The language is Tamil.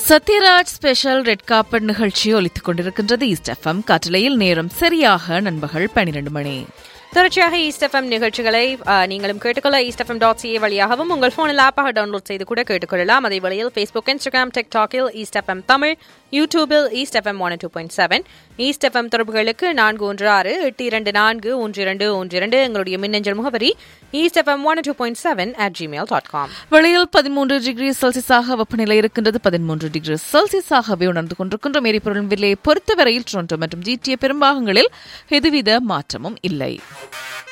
சத்யராஜ் ஸ்பெஷல் ரெட் கார்பெட் நிகழ்ச்சி ஒலித்துக் கொண்டிருக்கின்றது ஈஸ்ட் எஃப்எம் காற்றலையில் நேரம் சரியாக நண்பகல் பன்னிரண்டு மணி தொடர்ச்சியாக ஈஸ்ட் எஃப்எம் நிகழ்ச்சிகளை ஆ, நீங்களும் கேட்டுக்கொள்ள ஈஸ்ட் எஃப்எம் டாட் சிஏ வழியாகவும் உங்கள் போனில் ஆப்பாக டவுன்லோட் செய்து கூட கேட்டுக்கொள்ளலாம் அதே வழியில் ஃபேஸ்புக் இன்ஸ்டாகிராம் டிக்டாக்கில் ஈஸ்ட் எஃப்எம் தமிழ் யூடியூபில் East FM one two point seven East FM தொடர்புகளுக்கு நான்கு ஒன்று ஆறு எட்டு இரண்டு நான்கு ஒன்று இரண்டு ஒன்று இரண்டு எங்களுடைய மின்னஞ்சல் முகவரி East FM one two point seven at Gmail dot com வெளியில் பதிமூன்று டிகிரி செல்சியஸாக வெப்பநிலை இருக்கின்றது பதிமூன்று டிகிரி செல்சியஸாகவே உணர்ந்து கொண்டிருக்கின்றோம் எரிபொருள் விலையை பொறுத்தவரையில் டொரண்டோ மற்றும் ஜிடிஏ பெரும்பாகங்களில் எதுவித மாற்றமும் இல்லை